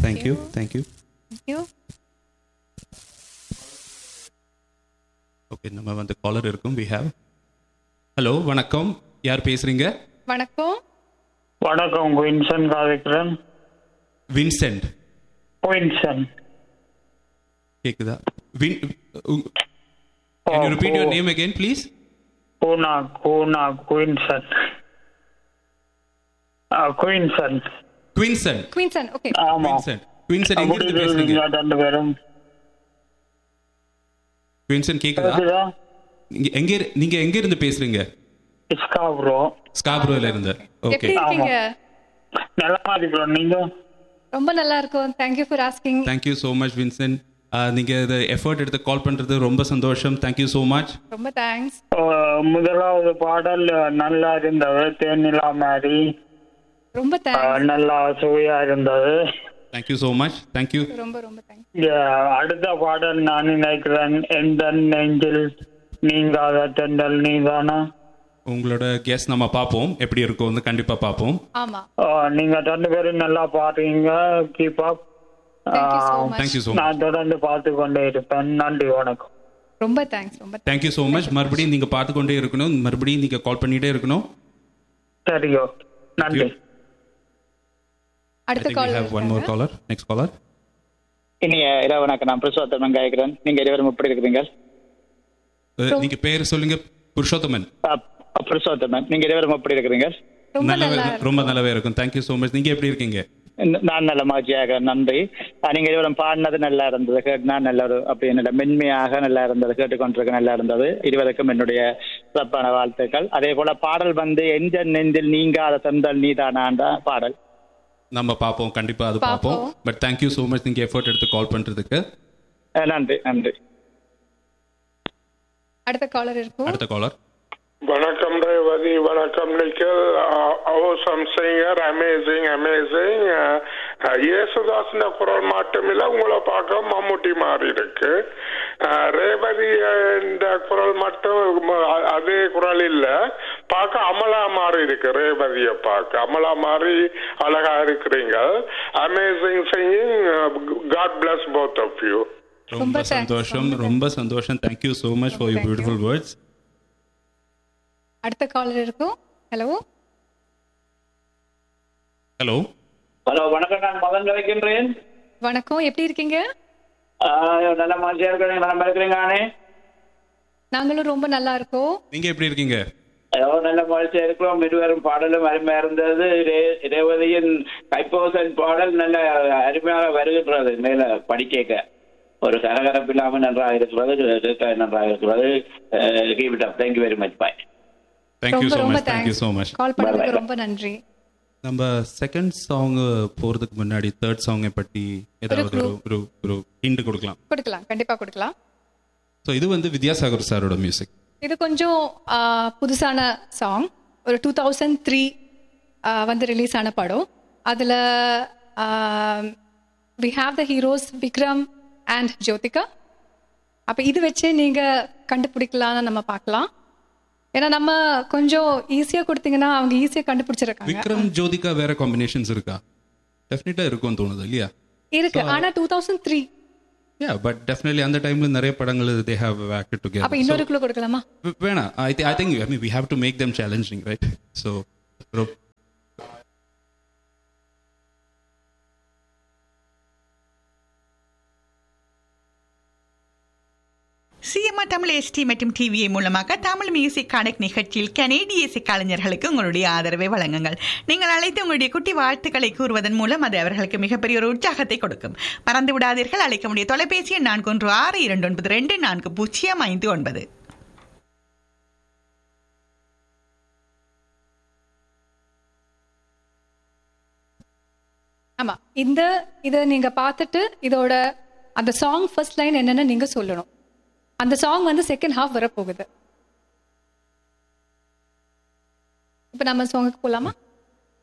Thank you thank you thank you okay நம்ம வந்து collar இருக்கும் வி ஹேவ் ஹலோ வணக்கம் யார் பேசுறீங்க வணக்கம் வணக்கம் குயின்சன் காவிக்கிறேன் வின்சென்ட் குயின்சன் கேக்குதா வின் Can you repeat your name again, please? கூனா கூனா Quinson Quinson Quinson. Quinson okay ஆமா Quinson. Quinson எங்க அப்படி இருந்து பேசுறீங்க இருக்கீங்க ரெண்டு பேரும் Quinson கேக்குதா கேக்குதா நீங்க எங்க இரு- நீங்க எங்க இருந்து பேசுறீங்க இஸ்காப்ரோ ஸ்காப்ரோல இருந்து ஓகே எப்படி இருக்கீங்க நல்லா இருக்கிறோம் நீங்க ரொம்ப நல்லா இருக்கும் thank you for asking thank you so much Vincent நீங்க இந்த எஃபர்ட் எடுத்து கால் பண்றது ரொம்ப சந்தோஷம் தேங்க்யூ ஸோ மச் ரொம்ப தேங்க்ஸ் அஹ், முதலாவது பாடல் நல்லா இருந்தது தேனிலா மாதிரி ரொம்ப தேங்க்ஸ் அஹ், நல்லா சுவையா இருந்தது தேங்க்யூ ஸோ மச் தேங்க்யூ ரொம்ப ரொம்ப தேங்க்ஸ் இங்க அடுத்த பாடல் நான் நினைக்கிறேன் எந்த நெஞ்சில் நீங்காத தெண்டல் நீதானா உங்களோட கெஸ் நம்ம பார்ப்போம் எப்படி இருக்கும்னு கண்டிப்பா பார்ப்போம் ஆமா அஹ், நீங்க ரெண்டு பேரும் நல்லா பாடுறீங்க keep up thank you so much thank you so much நான் தொடர்ந்து பார்த்து கொண்டே இருப்பேன் நன்றி வணக்கம் ரொம்ப தேங்க்ஸ் ரொம்ப தேங்க்யூ ஸோ மச் மறுபடியும் நீங்க பார்த்து கொண்டே இருக்கணும் மறுபடியும் நீங்க கால் பண்ணிட்டே இருக்கணும் சரி ஓகே நன்றி அடுத்த call one more caller next caller இனிய இரவு வணக்கம் நான் பிரசோத்தமன் காய்க்கிறேன் நீங்க இருவரும் எப்படி இருக்கிறீங்க நீங்க பேர் சொல்லுங்க புருஷோத்தமன் பிரசோத்தமன் நீங்க இருவரும் எப்படி இருக்கிறீங்க ரொம்ப நல்லாவே நல்லா ரொம்ப நல்லாவே இருக்கும் தேங்க்யூ ஸோ மச் நீங்க எப்படி இருக்கீங்க ந- நான் நல்ல மகிழ்ச்சியாக நன்றி அஹ் நீங்க இருவரும் பாடினது நல்லா இருந்தது கேட்டு நான் நல்ல ஒரு அப்படி என்னோட மென்மையாக நல்லா இருந்தது கேட்டுக்கொண்டிருக்க நல்லா இருந்தது இருவருக்கும் என்னுடைய சிறப்பான வாழ்த்துக்கள் அதே போல பாடல் வந்து எந்த நெஞ்சில் நீங்காத தந்தல் நீதானான்ற பாடல் நம்ம பார்ப்போம் கண்டிப்பா அது பார்ப்போம் பார்ப்போம். பட் தேங்க்யூ ஸோ மச் நீங்க எஃபர்ட் எடுத்து கால் பண்றதுக்கு அஹ் நன்றி நன்றி அடுத்த காலர் இருக்கும் அடுத்த காலர் வணக்கம் ரேவதி வணக்கம் நிக்கல் அவசம் சிங்கர் அமேசிங் அமேசிங் இயேசுதாசன குரல் மட்டுமில்ல உங்களை பார்க்க மம்முட்டி மாறி இருக்கு அஹ், ரேவதி இந்த குரல் மட்டும் ம- அதே குரல் இல்ல பார்க்க அமலா மாறி இருக்கு ரேவதிய பார்க்க அமலா மாறி அழகா இருக்கிறீங்க amazing singing god bless both of you ரொம்ப ரொம்ப thanks, சந்தோஷம் ரொம்ப ரொம்ப சந்தோஷம் thank you so much for your Thank you. Beautiful words அடுத்த காலர் இருக்கும் ஹலோ ஹலோ ஹலோ வணக்கம் நான் மதன் கலைக்கின்றேன் வணக்கம் எப்படி இருக்கீங்க ஆஹ் நல்ல மனுஷியா இருக்கிறீங்க நல்லா இருக்கிறீங்க நானே நாங்களும் ரொம்ப நல்லா இருக்கோம் நீங்க எப்படி இருக்கீங்க ஏதோ நல்ல மனுஷியா இருக்கிறோம் இருவரும் பாடலும் அருமையா இருந்தது ரே- ரேவதியின் கைப்போசன் பாடல் நல்ல அருமையாக வருகின்றது மேல படிக்க ஒரு கரகரப்பு இல்லாமல் நன்றாக இருக்கிறது கேட்க நன்றாக இருக்கிறது keep it up thank you very much bye thank you ரொம்ப ஸோ ரொம்ப much thank you so much call பண்ணதுக்கு Bye-bye. ரொம்ப நன்றி நம்ம செகண்ட் சாங் போறதுக்கு முன்னாடி தேர்ட் சாங்கை பற்றி ஏதாவது ஒரு ஒரு ஒரு ஹிண்ட் கொடுக்கலாம் கொடுக்கலாம் கண்டிப்பா கொடுக்கலாம் ஸோ இது வந்து வித்யாசாகர் சாரோட மியூசிக் இது கொஞ்சம் ஆ, புதுசான சாங் ஒரு டூ தௌசண்ட் த்ரீ வந்து ரிலீஸ் ஆன படம் அதில் we have the heroes Vikram and Jyothika அப்போ இது வச்சு நீங்கள் கண்டுபிடிக்கலாம்னு நம்ம பார்க்கலாம் ஏன்னா நம்ம கொஞ்சம் ஈஸியாக கொடுத்தீங்கன்னா அவங்க ஈஸியாக கண்டுபிடிச்சிருக்காங்க விக்ரம் ஜோதிகா வேற காம்பினேஷன்ஸ் இருக்கா டெஃபினட்டா இருக்கும்னு தோணுது இல்லையா இருக்கு ஆனா two thousand three yeah but definitely அந்த டைம்ல நிறைய படங்கள் தே ஹேவ் ஆக்டட் அப்போ டுகெதர் இன்னொரு குழு கொடுக்கலாமா வேணாம் I I think I mean we have to make them challenging right so சிஎம்ஆ தமிழ் எஸ்டி மற்றும் டிவிஐ மூலமாக தமிழ் மியூசிக் கனெக்ட் நிகழ்ச்சியில் கனேடிய இசை கலைஞர்களுக்கு உங்களுடைய ஆதரவை வழங்குங்கள் நீங்கள் அழைத்து உங்களுடைய குட்டி வாழ்த்துக்களை கூறுவதன் மூலம் அது அவர்களுக்கு மிகப்பெரிய ஒரு உற்சாகத்தை கொடுக்கும் மறந்து விடாதீர்கள் அழைக்க முடிய தொலைபேசி எண் நான்கு ஒன்று ஆறு இரண்டு ஒன்பது ரெண்டு நான்கு பூஜ்ஜியம் ஐந்து ஒன்பது ஆமா இந்த இதை நீங்க பார்த்துட்டு இதோட அந்த சாங் ஃபர்ஸ்ட் லைன் என்னன்னு நீங்க சொல்லணும் அந்த சாங் வந்து செகண்ட் ஹாஃப் வரப்போகுது இப்போ நம்ம சாங்குக்கு போலாமா